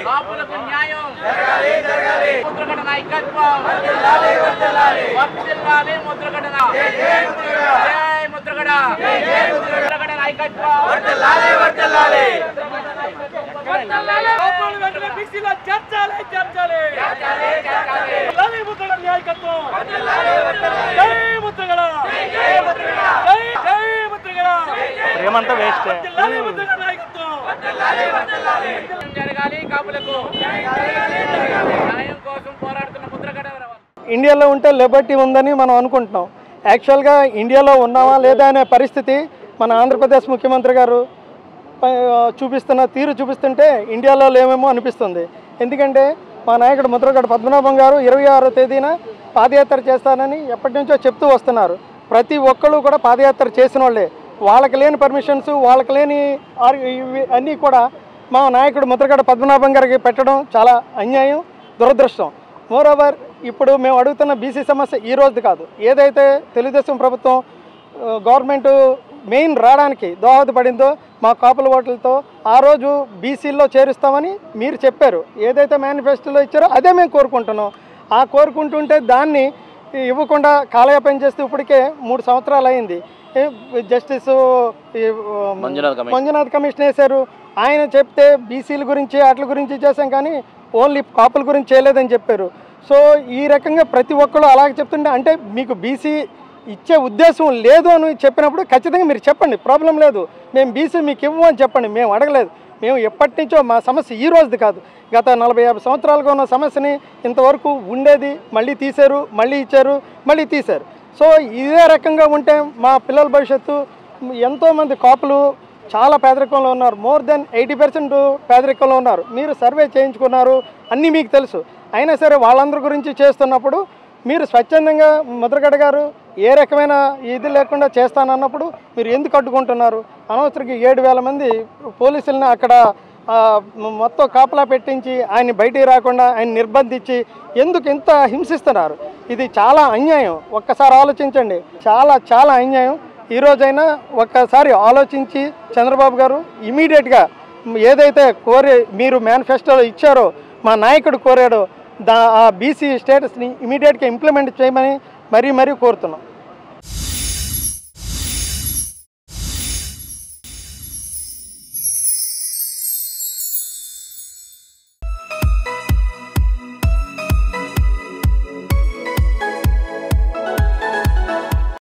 కాపులకు న్యాయం ముద్రగడ నాయకత్వం వర్ధిల్లాలి ముద్రగడ జై ముద్రగడ ముద్రగడ నాయకత్వం కాపులు వెంటనే బీసీలో చేర్చాలి చేర్చాలి లాలి ముద్రగడ నాయకత్వం జై ముద్రగడ జై జై ముద్రగడ ఏమంతా వేస్ట్ లాలి ముద్రగడ నాయకత్వం జరగాలి కాపులకు న్యాయం కోసం పోరాడుతున్న ముద్రగడ ఇండియాలో ఉంటే లిబర్టీ ఉందని మనం అనుకుంటున్నాం యాక్చువల్గా ఇండియాలో ఉన్నామా లేదా అనే పరిస్థితి మన ఆంధ్రప్రదేశ్ ముఖ్యమంత్రి గారు ప- చూపిస్తున్న తీరు చూపిస్తుంటే ఇండియాలో లేమేమో అనిపిస్తుంది ఎందుకంటే మా నాయకుడు ముద్రగడ పద్మనాభం గారు ఇరవై ఆరో తేదీన పాదయాత్ర చేస్తానని ఎప్పటి నుంచో చెప్తూ వస్తున్నారు ప్రతి ఒక్కళ్ళు కూడా పాదయాత్ర చేసిన వాళ్ళే వాళ్ళకి లేని పర్మిషన్స్ వాళ్ళకి లేని ఆర్- ఇవి అన్నీ కూడా మా నాయకుడు ముద్రగడ పద్మనాభం గారికి పెట్టడం చాలా అన్యాయం దురదృష్టం మోరోవర్ ఇప్పుడు మేము అడుగుతున్న బీసీ సమస్య ఈ రోజు కాదు ఏదైతే తెలుగుదేశం ప్రభుత్వం ఆ, గవర్నమెంట్ మెయిన్ రావడానికి దోహదపడిందో మా కాపుల ఓట్లతో ఆ రోజు బీసీల్లో చేరుస్తామని మీరు చెప్పారు ఏదైతే మేనిఫెస్టోలో ఇచ్చారో అదే మేము కోరుకుంటున్నాం ఆ కోరుకుంటుంటే దాన్ని ఇవ్వకుండా కాలయాపన చేస్తే ఇప్పటికే మూడు సంవత్సరాలు అయింది ఏ, జస్టిస్ ఈ, ఆ, మంజునాథ్ కమిషన్ వేశారు ఆయన చెప్తే బీసీల గురించి వాటి గురించి చేశాం కానీ ఓన్లీ కాపుల గురించి చేయలేదని చెప్పారు సో ఈ రకంగా ప్రతి ఒక్కరు అలాగే చెప్తుంటే అంటే మీకు బీసీ ఇచ్చే ఉద్దేశం లేదు అని చెప్పినప్పుడు ఖచ్చితంగా మీరు చెప్పండి ప్రాబ్లం లేదు మేము బీసీ మీకు ఇవ్వము అని చెప్పండి మేము అడగలేదు మేము ఎప్పటి నుంచో మా సమస్య ఈ రోజుది కాదు గత నలభై యాభై సంవత్సరాలుగా ఉన్న సమస్యని ఇంతవరకు ఉండేది మళ్ళీ తీశారు మళ్ళీ ఇచ్చారు మళ్ళీ తీశారు సో ఇదే రకంగా ఉంటే మా పిల్లల భవిష్యత్తు ఎంతోమంది కాపులు చాలా పేదరికంలో ఉన్నారు మోర్ దెన్ ఎయిటీ పర్సెంట్ పేదరికంలో ఉన్నారు మీరు సర్వే చేయించుకున్నారు అన్నీ మీకు తెలుసు అయినా సరే వాళ్ళందరి గురించి చేస్తున్నప్పుడు మీరు స్వచ్ఛందంగా ముద్రగడ గారు ఏ రకమైన ఇది లేకుండా చేస్తానన్నప్పుడు మీరు ఎందుకు అడ్డుకుంటున్నారు అనవసరంగా ఏడు వేల మంది పోలీసుల్ని అక్కడ ఆ, మ- మొత్తం కాపలా పెట్టించి ఆయన్ని బయటికి రాకుండా ఆయన నిర్బంధించి ఎందుకు ఇంత హింసిస్తున్నారు ఇది చాలా అన్యాయం ఒక్కసారి ఆలోచించండి చాలా చాలా అన్యాయం ఈ రోజైనా ఒక్కసారి ఆలోచించి చంద్రబాబు గారు ఇమీడియట్గా ఏదైతే కోరి మీరు మేనిఫెస్టోలో ఇచ్చారో మా నాయకుడు కోరాడో దా ఆ బీసీ స్టేటస్ని ఇమీడియట్గా ఇంప్లిమెంట్ చేయమని మరీ మరీ కోరుతున్నాం